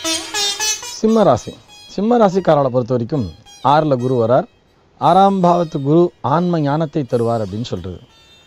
சிம்ம ராசி சிம்ம ராசிக்காரர்களை பொறுத்த வரைக்கும் ஆறில் குரு வரார் ஆறாம் பாவத்து குரு ஆன்ம ஞானத்தை தருவார் அப்படின்னு சொல்கிறது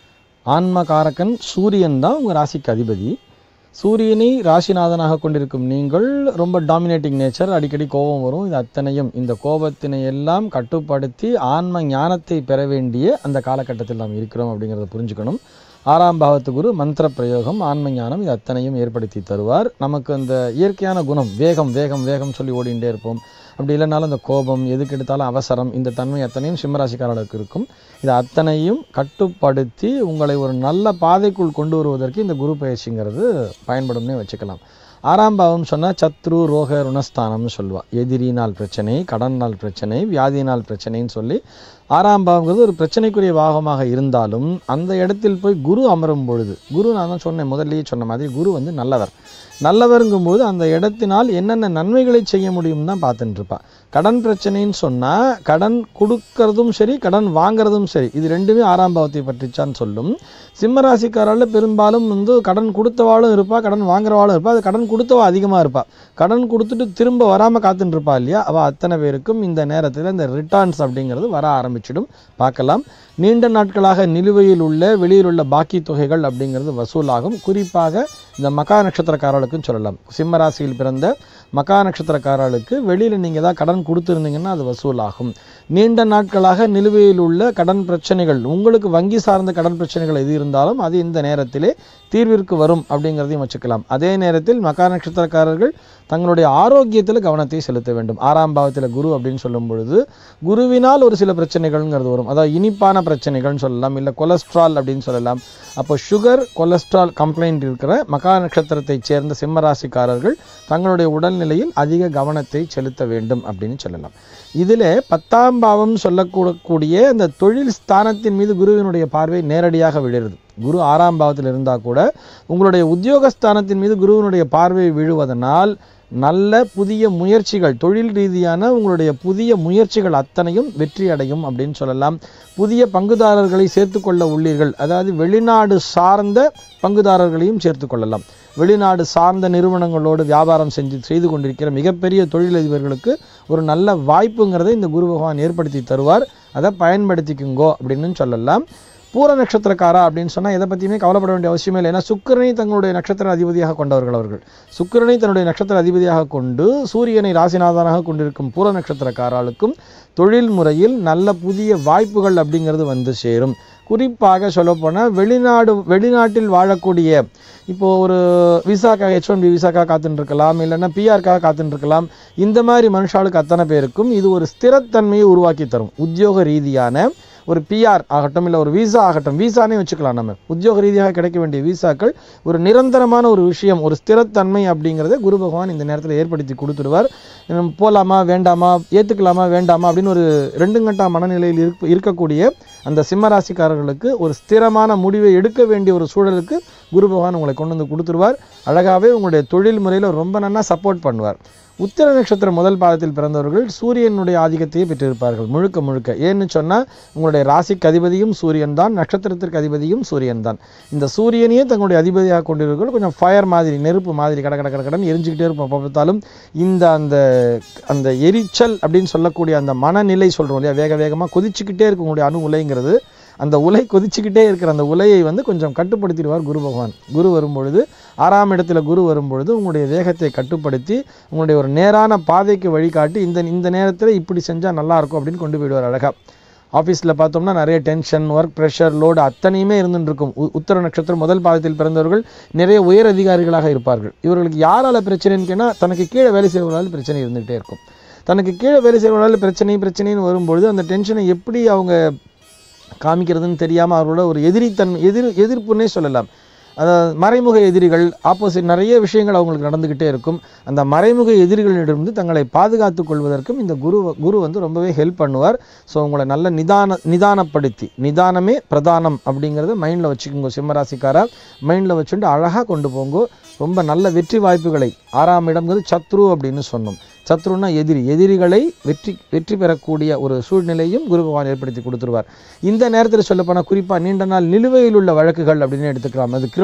ஆன்ம காரகன் சூரியன் தான் உங்கள் ராசிக்கு அதிபதி சூரியனை ராசிநாதனாக கொண்டிருக்கும் நீங்கள் ரொம்ப டாமினேட்டிங் நேச்சர் அடிக்கடி கோபம் வரும் இது அத்தனையும் இந்த கோபத்தினை எல்லாம் கட்டுப்படுத்தி ஆன்ம ஞானத்தை பெற வேண்டிய அந்த காலகட்டத்தில் நாம் இருக்கிறோம் அப்படிங்கிறத புரிஞ்சுக்கணும் ஆறாம் பாவத்து குரு மந்திர பிரயோகம் ஆன்ம ஞானம் இது அத்தனையும் ஏற்படுத்தி தருவார் நமக்கு அந்த இயற்கையான குணம் வேகம் வேகம் வேகம் சொல்லி ஓடிண்டே இருப்போம் அப்படி இல்லைனாலும் அந்த கோபம் எதுக்கு எடுத்தாலும் அவசரம் இந்த தன்மை அத்தனையும் சிம்மராசிக்காரர்களுக்கு இருக்கும் இது அத்தனையும் கட்டுப்படுத்தி உங்களை ஒரு நல்ல பாதைக்குள் கொண்டு வருவதற்கு இந்த குரு பயிற்சிங்கிறது பயன்படும்னே வச்சுக்கலாம் ஆறாம் பாவம் சொன்னால் சத்ரு ரோக ருணஸ்தானம்னு சொல்லுவா எதிரினால் பிரச்சனை கடனால் பிரச்சனை வியாதியினால் பிரச்சனைன்னு சொல்லி ஆறாம் பாவங்கிறது ஒரு பிரச்சனைக்குரிய பாகமாக இருந்தாலும் அந்த இடத்தில் போய் குரு அமரும் பொழுது குரு நான் தான் சொன்னேன் முதல்லயே சொன்ன மாதிரி குரு வந்து நல்லவர் நல்லவருங்கும்போது அந்த இடத்தினால் என்னென்ன நன்மைகளை செய்ய முடியும் தான் பார்த்துட்டு இருப்பா கடன் பிரச்சனைன்னு சொன்னால் கடன் கொடுக்கறதும் சரி கடன் வாங்குறதும் சரி இது ரெண்டுமே ஆறாம் பாவத்தை பற்றிச்சான்னு சொல்லும் சிம்மராசிக்காரால் பெரும்பாலும் வந்து கடன் கொடுத்தவாளும் இருப்பா கடன் வாங்குறவாளும் இருப்பா அது கடன் கொடுத்தவா அதிகமாக இருப்பா கடன் கொடுத்துட்டு திரும்ப வராமல் காத்துட்டு இருப்பா இல்லையா அவள் அத்தனை பேருக்கும் இந்த நேரத்தில் இந்த ரிட்டர்ன்ஸ் அப்படிங்கிறது வர ஆரம்பிச்சிடும் பார்க்கலாம் நீண்ட நாட்களாக நிலுவையில் உள்ள வெளியில் உள்ள பாக்கி தொகைகள் அப்படிங்கிறது வசூலாகும் குறிப்பாக இந்த மக்கா நட்சத்திரக்காரர்களுக்கும் சொல்லலாம் சிம்ம ராசியில் பிறந்த மக்கா நட்சத்திரக்காரர்களுக்கு வெளியில் நீங்கள் ஏதாவது கடன் கொடுத்துருந்தீங்கன்னா அது வசூலாகும் நீண்ட நாட்களாக நிலுவையில் உள்ள கடன் பிரச்சனைகள் உங்களுக்கு வங்கி சார்ந்த கடன் பிரச்சனைகள் எது இருந்தாலும் அது இந்த நேரத்திலே தீர்விற்கு வரும் அப்படிங்கிறதையும் வச்சுக்கலாம் அதே நேரத்தில் மக்கா நட்சத்திரக்காரர்கள் தங்களுடைய ஆரோக்கியத்தில் கவனத்தை செலுத்த வேண்டும் ஆறாம் பாவத்தில் குரு அப்படின்னு சொல்லும் பொழுது குருவினால் ஒரு சில பிரச்சனைகள்ங்கிறது வரும் அதாவது இனிப்பான பிரச்சனைகள்னு சொல்லலாம் இல்லை கொலஸ்ட்ரால் அப்படின்னு சொல்லலாம் அப்போ சுகர் கொலஸ்ட்ரால் கம்ப்ளைண்ட் இருக்கிற மக்கா நட்சத்திரத்தைச் சேர்ந்த சிம்ம ராசிக்காரர்கள் தங்களுடைய உடல்நிலையில் அதிக கவனத்தை செலுத்த வேண்டும் அப்படின்னு சொல்லலாம் இதில் பத்தாம் பாவம் சொல்லக்கூடக்கூடிய அந்த தொழில் ஸ்தானத்தின் மீது குருவினுடைய பார்வை நேரடியாக விழுறது குரு ஆறாம் பாவத்தில் இருந்தால் கூட உங்களுடைய உத்தியோகஸ்தானத்தின் மீது குருவினுடைய பார்வை விழுவதனால் நல்ல புதிய முயற்சிகள் தொழில் ரீதியான உங்களுடைய புதிய முயற்சிகள் அத்தனையும் வெற்றி அடையும் அப்படின்னு சொல்லலாம் புதிய பங்குதாரர்களை சேர்த்து கொள்ள உள்ளீர்கள் அதாவது வெளிநாடு சார்ந்த பங்குதாரர்களையும் சேர்த்து கொள்ளலாம் வெளிநாடு சார்ந்த நிறுவனங்களோடு வியாபாரம் செஞ்சு செய்து கொண்டிருக்கிற மிகப்பெரிய தொழிலதிபர்களுக்கு ஒரு நல்ல வாய்ப்புங்கிறதை இந்த குரு பகவான் ஏற்படுத்தி தருவார் அதை பயன்படுத்திக்குங்கோ அப்படின்னு சொல்லலாம் பூர நட்சத்திரக்காரா அப்படின்னு சொன்னால் எதை பற்றியுமே கவலைப்பட வேண்டிய அவசியமே இல்லை ஏன்னா சுக்கிரனை தங்களுடைய நட்சத்திர அதிபதியாக கொண்டவர்கள் அவர்கள் சுக்கிரனை தன்னுடைய நட்சத்திர அதிபதியாக கொண்டு சூரியனை ராசிநாதனாக கொண்டிருக்கும் பூர நட்சத்திரக்காராளுக்கும் தொழில் முறையில் நல்ல புதிய வாய்ப்புகள் அப்படிங்கிறது வந்து சேரும் குறிப்பாக சொல்லப்போனால் வெளிநாடு வெளிநாட்டில் வாழக்கூடிய இப்போ ஒரு விசாக்காக ஹெச் ஒன் பி விசாக்காக காத்துட்டு இருக்கலாம் இல்லைன்னா பிஆர்க்காக காத்துட்டு இருக்கலாம் இந்த மாதிரி மனுஷாளுக்கு அத்தனை பேருக்கும் இது ஒரு ஸ்திரத்தன்மையை உருவாக்கி தரும் உத்தியோக ரீதியான ஒரு பிஆர் ஆகட்டும் இல்லை ஒரு விசா ஆகட்டும் விசானே வச்சுக்கலாம் நம்ம உத்தியோக ரீதியாக கிடைக்க வேண்டிய விசாக்கள் ஒரு நிரந்தரமான ஒரு விஷயம் ஒரு ஸ்திரத்தன்மை அப்படிங்கிறத குரு பகவான் இந்த நேரத்தில் ஏற்படுத்தி கொடுத்துடுவார் நம்ம போகலாமா வேண்டாமா ஏற்றுக்கலாமா வேண்டாமா அப்படின்னு ஒரு ரெண்டுங்கட்டா மனநிலையில் இருக்க இருக்கக்கூடிய அந்த சிம்ம ராசிக்காரர்களுக்கு ஒரு ஸ்திரமான முடிவை எடுக்க வேண்டிய ஒரு சூழலுக்கு குரு பகவான் உங்களை கொண்டு வந்து கொடுத்துருவார் அழகாகவே உங்களுடைய தொழில் முறையில் ரொம்ப நல்லா சப்போர்ட் பண்ணுவார் உத்திர நட்சத்திரம் முதல் பாதத்தில் பிறந்தவர்கள் சூரியனுடைய ஆதிக்கத்தையே பெற்றிருப்பார்கள் முழுக்க முழுக்க ஏன்னு சொன்னால் உங்களுடைய ராசிக்கு அதிபதியும் சூரியன் தான் நட்சத்திரத்திற்கு அதிபதியும் சூரியன் தான் இந்த சூரியனையே தங்களுடைய அதிபதியாக கொண்டிருக்கிறவர்கள் கொஞ்சம் ஃபயர் மாதிரி நெருப்பு மாதிரி கட கட கட கடன்னு எரிஞ்சுக்கிட்டே இருப்போம் எப்போ பார்த்தாலும் இந்த அந்த அந்த எரிச்சல் அப்படின்னு சொல்லக்கூடிய அந்த மனநிலை சொல்கிறோம் இல்லையா வேக வேகமாக கொதிச்சுக்கிட்டே இருக்கும் உங்களுடைய அணு உலைங்கிறது அந்த உலை கொதிச்சுக்கிட்டே இருக்கிற அந்த உலையை வந்து கொஞ்சம் கட்டுப்படுத்திடுவார் குரு பகவான் குரு வரும்பொழுது ஆறாம் இடத்துல குரு வரும்பொழுது உங்களுடைய வேகத்தை கட்டுப்படுத்தி உங்களுடைய ஒரு நேரான பாதைக்கு வழிகாட்டி இந்த இந்த நேரத்தில் இப்படி செஞ்சால் நல்லா இருக்கும் அப்படின்னு கொண்டு போயிடுவார் அழகா ஆஃபீஸில் பார்த்தோம்னா நிறைய டென்ஷன் ஒர்க் ப்ரெஷர் லோடு அத்தனையுமே இருந்துட்டு இருக்கும் உ- உத்தர நட்சத்திரம் முதல் பாதத்தில் பிறந்தவர்கள் நிறைய உயர் அதிகாரிகளாக இருப்பார்கள் இவர்களுக்கு யாரால பிரச்சனைன்னு கேட்டால் தனக்கு கீழே வேலை செய்வதால் பிரச்சனை இருந்துகிட்டே இருக்கும் தனக்கு கீழே வேலை செய்வதால் பிரச்சனை பிரச்சனைன்னு வரும்பொழுது அந்த டென்ஷனை எப்படி அவங்க காமிக்கிறதுன்னு தெரியாமல் அவர்களோட ஒரு எதிரித்தன்மை எதிர் எதிர்ப்புன்னே சொல்லலாம் அதாவது மறைமுக எதிரிகள் ஆப்போசிட் நிறைய விஷயங்கள் அவங்களுக்கு நடந்துக்கிட்டே இருக்கும் அந்த மறைமுக எதிரிகளிடமிருந்து தங்களை பாதுகாத்துக் கொள்வதற்கும் இந்த குரு குரு வந்து ரொம்பவே ஹெல்ப் பண்ணுவார் ஸோ உங்களை நல்ல நிதான நிதானப்படுத்தி நிதானமே பிரதானம் அப்படிங்கிறத மைண்டில் வச்சுக்கோங்க சிம்மராசிக்காரா மைண்டில் வச்சுட்டு அழகாக கொண்டு போங்க ரொம்ப நல்ல வெற்றி வாய்ப்புகளை ஆறாம் இடம்ங்கிறது சத்ரு அப்படின்னு சொன்னோம் சத்ருன்னா எதிரி எதிரிகளை வெற்றி வெற்றி பெறக்கூடிய ஒரு சூழ்நிலையும் குரு பகவான் ஏற்படுத்தி கொடுத்துருவார் இந்த நேரத்தில் சொல்லப்போனால் குறிப்பாக நீண்ட நாள் நிலுவையில் உள்ள வழக்குகள் அப்படின்னு எடுத்துக்கலாம் அது கிரிமினல்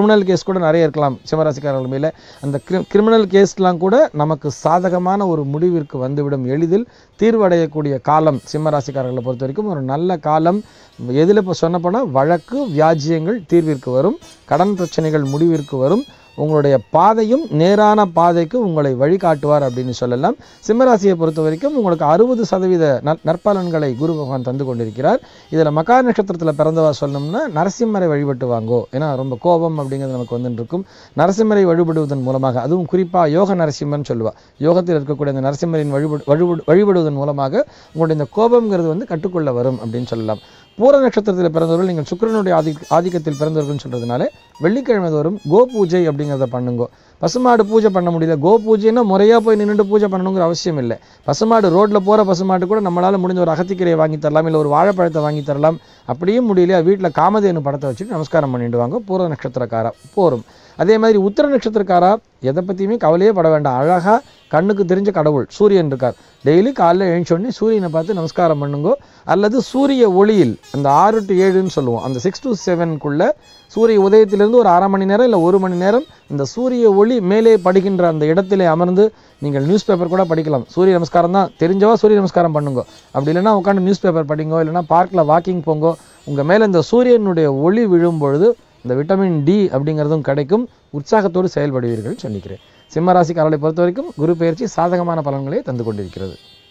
கிரிமினல் கேஸ் கூட நிறைய இருக்கலாம் சிம்மராசிக்காரர்கள் மேலே அந்த கிரிமினல் கேஸ்லாம் கூட நமக்கு சாதகமான ஒரு முடிவிற்கு வந்துவிடும் எளிதில் தீர்வடையக்கூடிய காலம் சிம்மராசிக்காரர்களை பொறுத்த வரைக்கும் ஒரு நல்ல காலம் எதில் இப்போ சொன்னப்போனால் வழக்கு வியாஜ்யங்கள் தீர்விற்கு வரும் கடன் பிரச்சனைகள் முடிவிற்கு வரும் உங்களுடைய பாதையும் நேரான பாதைக்கு உங்களை வழிகாட்டுவார் அப்படின்னு சொல்லலாம் சிம்மராசியை பொறுத்த வரைக்கும் உங்களுக்கு அறுபது சதவீத நற் நற்பலன்களை குரு பகவான் தந்து கொண்டிருக்கிறார் இதில் மகா நட்சத்திரத்தில் பிறந்தவா சொல்லணும்னா நரசிம்மரை வழிபட்டு வாங்கோ ஏன்னா ரொம்ப கோபம் அப்படிங்கிறது நமக்கு வந்துட்டு இருக்கும் நரசிம்மரை வழிபடுவதன் மூலமாக அதுவும் குறிப்பாக யோக நரசிம்மன் சொல்லுவா யோகத்தில் இருக்கக்கூடிய அந்த நரசிம்மரின் வழிபடு வழிபடு வழிபடுவதன் மூலமாக உங்களுடைய இந்த கோபம்ங்கிறது வந்து கட்டுக்குள்ள வரும் அப்படின்னு சொல்லலாம் பூர நட்சத்திரத்தில் பிறந்தவர்கள் நீங்கள் சுக்கிரனுடைய ஆதி ஆதிக்கத்தில் பிறந்தவர்கள்னு சொல்றதுனால வெள்ளிக்கிழமை தோறும் கோ பூஜை அப்படிங்கிறத பண்ணுங்க பசுமாடு பூஜை பண்ண முடியல கோ பூஜைன்னா முறையாக போய் நின்றுட்டு பூஜை பண்ணணுங்கிற அவசியம் இல்லை பசுமாடு ரோட்டில் போகிற பசுமாடு கூட நம்மளால் முடிஞ்ச ஒரு அகத்திக்கரையை வாங்கி தரலாம் இல்லை ஒரு வாழைப்பழத்தை வாங்கி தரலாம் அப்படியும் முடியலையா வீட்டில் காமதேனு படத்தை வச்சுட்டு நமஸ்காரம் பண்ணிட்டு வாங்க பூர நட்சத்திரக்காரா போரும் அதே மாதிரி உத்தர நட்சத்திரக்காரா எதை பற்றியுமே கவலையே பட வேண்டாம் அழகாக கண்ணுக்கு தெரிஞ்ச கடவுள் சூரியன் இருக்கார் டெய்லி காலைல எழுந்தோடனே சூரியனை பார்த்து நமஸ்காரம் பண்ணுங்க அல்லது சூரிய ஒளியில் அந்த ஆறு டு ஏழுன்னு சொல்லுவோம் அந்த சிக்ஸ் டு செவனுக்குள்ள சூரிய உதயத்திலிருந்து ஒரு அரை மணி நேரம் இல்லை ஒரு மணி நேரம் இந்த சூரிய ஒளி மேலே படுகின்ற அந்த இடத்திலே அமர்ந்து நீங்கள் நியூஸ் பேப்பர் கூட படிக்கலாம் சூரிய நமஸ்காரம் தான் தெரிஞ்சவா சூரிய நமஸ்காரம் பண்ணுங்க அப்படி இல்லைன்னா உட்காந்து நியூஸ் பேப்பர் படிங்கோ இல்லைன்னா பார்க்கில் வாக்கிங் போங்கோ உங்கள் மேலே இந்த சூரியனுடைய ஒளி விழும் பொழுது இந்த விட்டமின் டி அப்படிங்கிறதும் கிடைக்கும் உற்சாகத்தோடு செயல்படுவீர்கள் சொல்லிக்கிறேன் சிம்மராசிக்காரர்களை பொறுத்த வரைக்கும் குரு பயிற்சி சாதகமான பலன்களை தந்து கொண்டிருக்கிறது